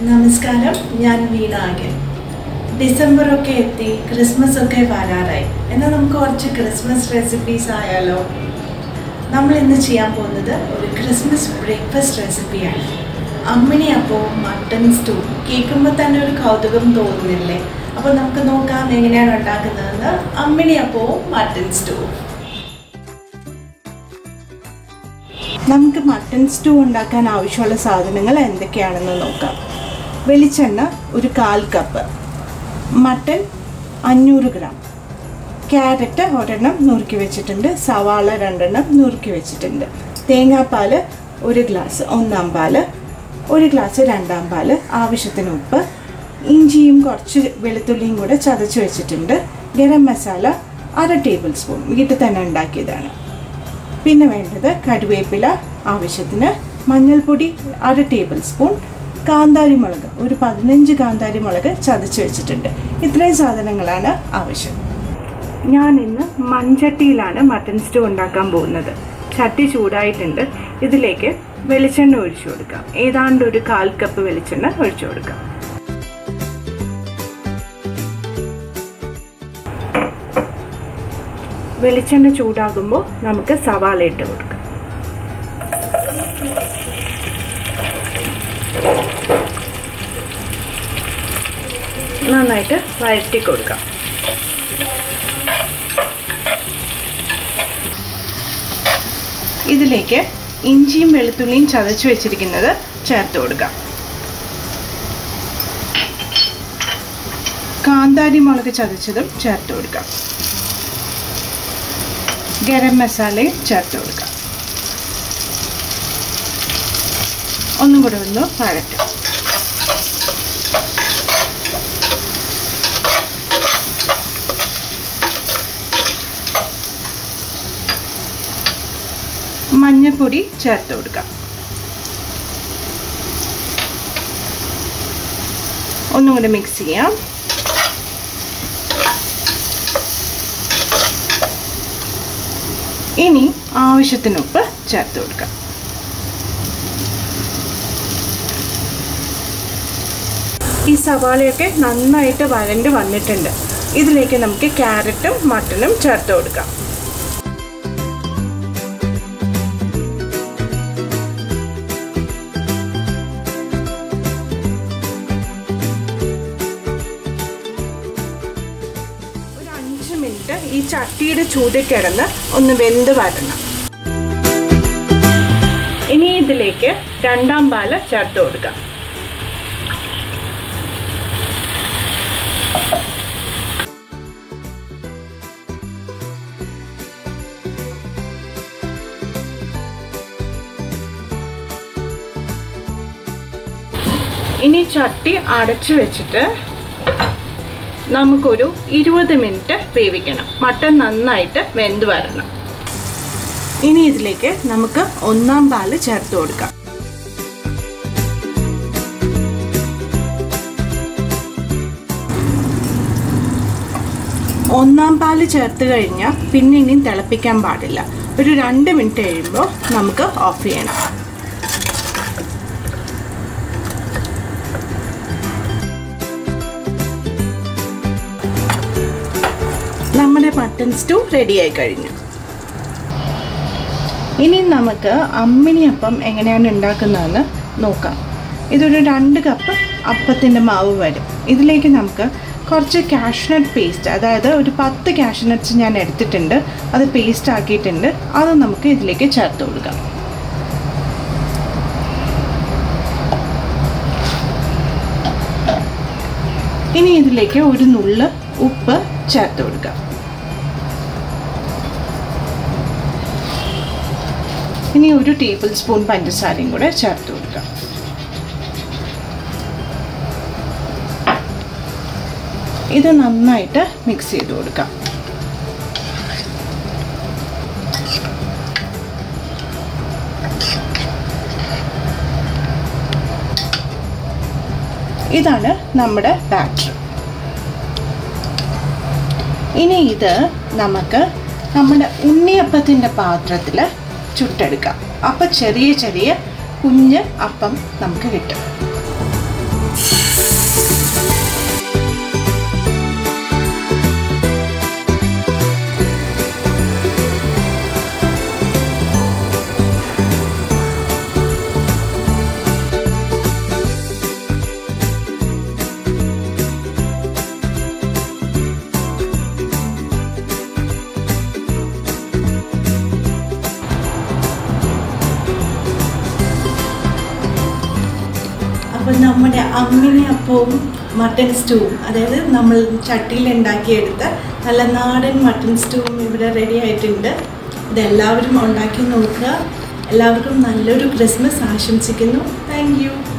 നമസ്കാരം ഞാൻ വീണ ആകൻ ഡിസംബർ ഒക്കെ എത്തി ക്രിസ്മസ് ഒക്കെ വരാറായി എന്നാൽ നമുക്ക് കുറച്ച് ക്രിസ്മസ് റെസിപ്പീസ് ആയാലോ നമ്മൾ ഇന്ന് ചെയ്യാൻ പോകുന്നത് ഒരു ക്രിസ്മസ് ബ്രേക്ക്ഫാസ്റ്റ് റെസിപ്പിയാണ് അമ്മിണി അപ്പവും മട്ടൺ സ്റ്റൂ കേൾക്കുമ്പോൾ തന്നെ ഒരു കൗതുകം തോന്നുന്നില്ലേ അപ്പോൾ നമുക്ക് നോക്കാം എങ്ങനെയാണ് ഉണ്ടാക്കുന്നതെന്ന് അമ്മിണി അപ്പവും മട്ടൺ സ്റ്റൂവും നമുക്ക് മട്ടൺ സ്റ്റൂ ഉണ്ടാക്കാൻ ആവശ്യമുള്ള സാധനങ്ങൾ എന്തൊക്കെയാണെന്ന് നോക്കാം വെളിച്ചെണ്ണ ഒരു കാൽ കപ്പ് മട്ടൺ അഞ്ഞൂറ് ഗ്രാം ക്യാരറ്റ് ഒരെണ്ണം നുറുക്കി വെച്ചിട്ടുണ്ട് സവാള രണ്ടെണ്ണം നുറുക്കി വെച്ചിട്ടുണ്ട് തേങ്ങാപ്പാൽ ഒരു ഗ്ലാസ് ഒന്നാം പാല് ഒരു ഗ്ലാസ് രണ്ടാം പാല് ആവശ്യത്തിന് ഉപ്പ് ഇഞ്ചിയും കുറച്ച് വെളുത്തുള്ളിയും കൂടെ ചതച്ച് വെച്ചിട്ടുണ്ട് ഗരം മസാല അര ടേബിൾ സ്പൂൺ വീട്ടിൽ തന്നെ ഉണ്ടാക്കിയതാണ് പിന്നെ വേണ്ടത് കരുവേപ്പില ആവശ്യത്തിന് മഞ്ഞൾപ്പൊടി അര ടേബിൾ സ്പൂൺ കാന്താരി മുളക് ഒരു പതിനഞ്ച് കാന്താരി മുളക് ചതച്ച് വെച്ചിട്ടുണ്ട് ഇത്രയും സാധനങ്ങളാണ് ആവശ്യം ഞാൻ ഇന്ന് മൺചട്ടിയിലാണ് മട്ടൻ സ്റ്റൂ ഉണ്ടാക്കാൻ പോകുന്നത് ചട്ടി ചൂടായിട്ടുണ്ട് ഇതിലേക്ക് വെളിച്ചെണ്ണ ഒഴിച്ചു കൊടുക്കാം ഏതാണ്ട് ഒരു കാൽ കപ്പ് വെളിച്ചെണ്ണ ഒഴിച്ചു കൊടുക്കാം വെളിച്ചെണ്ണ ചൂടാകുമ്പോൾ നമുക്ക് സവാള ഇട്ട് കൊടുക്കാം നന്നായിട്ട് വഴറ്റി കൊടുക്കാം ഇതിലേക്ക് ഇഞ്ചിയും വെളുത്തുള്ളിയും ചതച്ചു വെച്ചിരിക്കുന്നത് ചേർത്ത് കൊടുക്കാം കാന്താരി മുളക് ചതച്ചതും ചേർത്ത് കൊടുക്കാം ഗരം മസാലയും ചേർത്ത് കൊടുക്കാം ഒന്നും കൂടെ ഒന്ന് വഴറ്റും മഞ്ഞൾപ്പൊടി ചേർത്ത് കൊടുക്കാം ഒന്നും കൂടെ മിക്സ് ചെയ്യാം ഇനി ആവശ്യത്തിന് ഉപ്പ് ചേർത്ത് കൊടുക്കാം ഈ സവാളയൊക്കെ നന്നായിട്ട് വരണ്ട് വന്നിട്ടുണ്ട് ഇതിലേക്ക് നമുക്ക് ക്യാരറ്റും മട്ടനും ചേർത്ത് കൊടുക്കാം ഒരു അഞ്ച് മിനിറ്റ് ഈ ചട്ടിയുടെ ചൂടിൽ കിടന്ന് ഒന്ന് വെന്ത് വരണം ഇനി ഇതിലേക്ക് രണ്ടാം പാല് ചേർത്ത് കൊടുക്കാം ഇനി ചട്ടി അടച്ചു വെച്ചിട്ട് നമുക്കൊരു ഇരുപത് മിനിറ്റ് വേവിക്കണം മട്ടൻ നന്നായിട്ട് വെന്ത് വരണം ഇനി ഇതിലേക്ക് നമുക്ക് ഒന്നാം പാല് ചേർത്ത് കൊടുക്കാം ഒന്നാം പാല് ചേർത്ത് കഴിഞ്ഞാൽ പിന്നെ ഇനിയും തിളപ്പിക്കാൻ പാടില്ല ഒരു രണ്ട് മിനിറ്റ് കഴിയുമ്പോൾ നമുക്ക് ഓഫ് ചെയ്യണം നമ്മുടെ മട്ടൻ സ്റ്റൂ റെഡിയായി കഴിഞ്ഞു ഇനി നമുക്ക് അമ്മിണിയപ്പം എങ്ങനെയാണ് ഉണ്ടാക്കുന്നതെന്ന് നോക്കാം ഇതൊരു രണ്ട് കപ്പ് അപ്പത്തിൻ്റെ മാവ് വരും ഇതിലേക്ക് നമുക്ക് കുറച്ച് കാഷ്നട്ട് പേസ്റ്റ് അതായത് ഒരു പത്ത് കാഷ്നട്ട്സ് ഞാൻ എടുത്തിട്ടുണ്ട് അത് പേസ്റ്റ് ആക്കിയിട്ടുണ്ട് അത് നമുക്ക് ഇതിലേക്ക് ചേർത്ത് കൊടുക്കാം ഇനി ഇതിലേക്ക് ഒരു നുള്ള് ഉപ്പ് ചേർത്ത് കൊടുക്കാം ഇനി ഒരു ടേബിൾ സ്പൂൺ പഞ്ചസാരയും കൂടെ ചേർത്ത് കൊടുക്കാം ഇത് നന്നായിട്ട് മിക്സ് ചെയ്ത് കൊടുക്കാം ഇതാണ് നമ്മുടെ ബാറ്റർ ഇനി ഇത് നമുക്ക് നമ്മുടെ ഉണ്ണിയപ്പത്തിൻ്റെ പാത്രത്തിൽ ചുട്ടെടുക്കാം അപ്പം ചെറിയ ചെറിയ കുഞ്ഞ് അപ്പം നമുക്ക് കിട്ടും അപ്പം നമ്മുടെ അമ്മിണി അപ്പവും മട്ടൻ സ്റ്റൂവും അതായത് നമ്മൾ ചട്ടിയിൽ ഉണ്ടാക്കിയെടുത്ത നല്ല നാടൻ മട്ടൻ സ്റ്റൂവും ഇവിടെ റെഡി ആയിട്ടുണ്ട് ഇതെല്ലാവരും ഉണ്ടാക്കി നോക്കുക എല്ലാവർക്കും നല്ലൊരു ക്രിസ്മസ് ആശംസിക്കുന്നു താങ്ക് യു